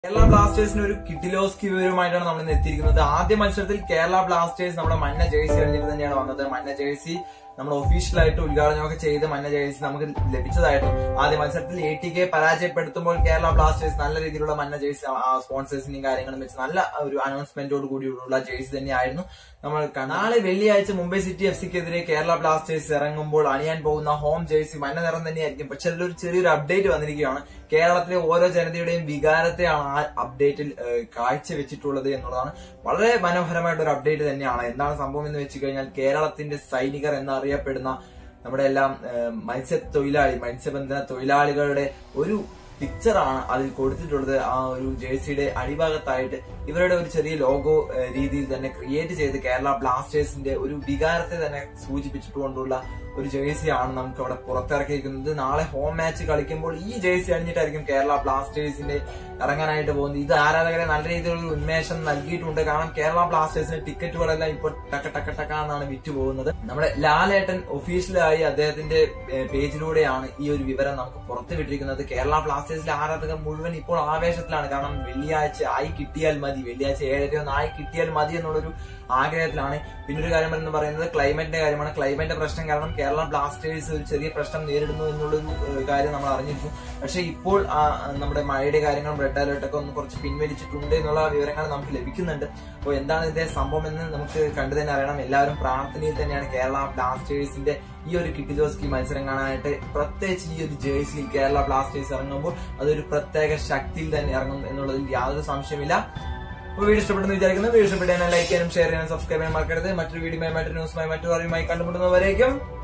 കേരള ബ്ലാസ്റ്റേഴ്സിന് ഒരു കിഡിലോസ്കി വിവരമായിട്ടാണ് നമ്മൾ ഇന്ന് എത്തിയിരിക്കുന്നത് ആദ്യ മത്സരത്തിൽ കേരള ബ്ലാസ്റ്റേഴ്സ് നമ്മുടെ മഞ്ഞ ജേഴ്സി അണിഞ്ഞിട്ട് തന്നെയാണ് വന്നത് മഞ്ഞ ജേഴ്സി നമ്മൾ ഒഫീഷ്യലായിട്ട് ഉദ്ഘാടനമൊക്കെ ചെയ്ത് മഞ്ഞ ജേഴ്സി നമുക്ക് ലഭിച്ചതായിരുന്നു ആദ്യ മത്സരത്തിൽ എ ടി കെ പരാജയപ്പെടുത്തുമ്പോൾ കേരള ബ്ലാസ്റ്റേഴ്സ് നല്ല രീതിയിലുള്ള മഞ്ഞ ജേഴ്സി സ്പോൺസേഴ്സിനെയും കാര്യങ്ങളും വെച്ച് നല്ല ഒരു അനൗൺസ്മെന്റോട് കൂടിയുള്ള ജേഴ്സി തന്നെയായിരുന്നു നമ്മൾ ക- നാളെ വെള്ളിയാഴ്ച മുംബൈ സിറ്റി എഫ് സിക്കെതിരെ കേരള ബ്ലാസ്റ്റേഴ്സ് ഇറങ്ങുമ്പോൾ അണിയാൻ പോകുന്ന ഹോം ജേഴ്സി മഞ്ഞ നിറം തന്നെയായിരിക്കും പക്ഷെ അതിലൊരു ചെറിയൊരു അപ്ഡേറ്റ് വന്നിരിക്കുകയാണ് കേരളത്തിലെ ഓരോ ജനതയുടെയും വികാരത്തെയാണ് ആ അപ്ഡേറ്റിൽ ഏഹ്, കാഴ്ചവെച്ചിട്ടുള്ളത് എന്നുള്ളതാണ് വളരെ മനോഹരമായിട്ട് ഒരു അപ്ഡേറ്റ് തന്നെയാണ് എന്താണ് സംഭവം എന്ന് വെച്ച് കഴിഞ്ഞാൽ കേരളത്തിന്റെ സൈനികർ എന്നറിയപ്പെടുന്ന നമ്മുടെ എല്ലാം ഏഹ്, മത്സ്യത്തൊഴിലാളി മത്സ്യബന്ധന തൊഴിലാളികളുടെ ഒരു പിക്ചറാണ് അതിൽ കൊടുത്തിട്ടുള്ളത് ആ ഒരു ജേഴ്സിയുടെ അടിഭാഗത്തായിട്ട് ഇവരുടെ ഒരു ചെറിയ ലോഗോ ഏഹ്, രീതിയിൽ തന്നെ ക്രിയേറ്റ് ചെയ്ത് കേരള ബ്ലാസ്റ്റേഴ്സിന്റെ ഒരു വികാരത്തെ തന്നെ സൂചിപ്പിച്ചിട്ടുകൊണ്ടുള്ള ഒരു ജേഴ്സിയാണ് നമുക്ക് അവിടെ പുറത്തിറക്കിയിരിക്കുന്നത് നാളെ ഹോം മാച്ച് കളിക്കുമ്പോൾ ഈ ജേഴ്സി അണിഞ്ഞിട്ടായിരിക്കും കേരള ബ്ലാസ്റ്റേഴ്സിന്റെ ഇറങ്ങാനായിട്ട് പോകുന്നത് ഇത് ആരാധകരെ നല്ല രീതിയിലുള്ള ഒരു ഉന്മേഷം നൽകിയിട്ടുണ്ട് കാരണം കേരള ബ്ലാസ്റ്റേഴ്സിന്റെ ടിക്കറ്റുകളെല്ലാം ഇപ്പോൾ ടക്ക ടക്ക ടക്ക എന്നാണ് വിറ്റ് പോകുന്നത് നമ്മുടെ ലാലേട്ടൻ ഒഫീഷ്യലായി അദ്ദേഹത്തിന്റെ ഏഹ്, പേജിലൂടെയാണ് ഈ ഒരു വിവരം നമുക്ക് പുറത്തുവിട്ടിരിക്കുന്നത് കേരള ബ്ലാസ്റ്റേഴ്സിലെ ആരാധകർ മുഴുവൻ ഇപ്പോൾ ആവേശത്തിലാണ് കാരണം വെള്ളിയാഴ്ച ആയി കിട്ടിയാൽ മതി വെള്ളിയാഴ്ച ഏഴര ഒന്ന് ആയി കിട്ടിയാൽ മതി എന്നുള്ളൊരു ആഗ്രഹത്തിലാണ് പിന്നെ ഒരു കാര്യം എന്ന് പറയുന്നത് ക്ലൈമറ്റിന്റെ കാര്യമാണ് ക്ലൈമറ്റിന്റെ പ്രശ്നം കാരണം കേരള ബ്ലാസ്റ്റേഴ്സ് ഒരു ചെറിയ പ്രശ്നം നേരിടുന്നു എന്നുള്ളൊരു ഏഹ്, കാര്യം നമ്മൾ അറിഞ്ഞിരുന്നു പക്ഷെ ഇപ്പോൾ ആ, നമ്മുടെ മഴയുടെ കാര്യങ്ങളും റെഡ് അലേർട്ട് ഒക്കെ ഒന്ന് കുറച്ച് പിൻവലിച്ചിട്ടുണ്ട് എന്നുള്ള വിവരങ്ങൾ നമുക്ക് ലഭിക്കുന്നുണ്ട് അപ്പോൾ എന്താണ് ഇതിന്റെ സംഭവം എന്ന് നമുക്ക് കണ്ടു തന്നെ അറിയണം എല്ലാവരും പ്രാർത്ഥനയിൽ തന്നെയാണ് കേരള ബ്ലാസ്റ്റേഴ്സിന്റെ ഈ ഒരു കിട്ടി ജോസ്കി മത്സരം കാണാനായിട്ട് പ്രത്യേകിച്ച് ഈ ഒരു ജേഴ്സിയിൽ കേരള ബ്ലാസ്റ്റേഴ്സ് ഇറങ്ങുമ്പോൾ അതൊരു പ്രത്യേക ശക്തിയിൽ തന്നെ ഇറങ്ങും എന്നുള്ളതിൽ യാതൊരു സംശയമില്ല അപ്പോൾ വീഡിയോ ഇഷ്ടപ്പെട്ടെന്ന് വിചാരിക്കുന്നു വീഡിയോ ഇഷ്ടപ്പെട്ടാൽ ലൈക്ക് ചെയ്യാനും ഷെയർ ചെയ്യാനും സബ്സ്ക്രൈബ് ചെയ്യാനും മറക്കരുത് മറ്റൊരു വീഡിയോ മറ്റൊരു ന്യൂസുമായി മറ്റൊരു അറിവുമായി കണ്ടുമുട്ടുന്നവരേക്കും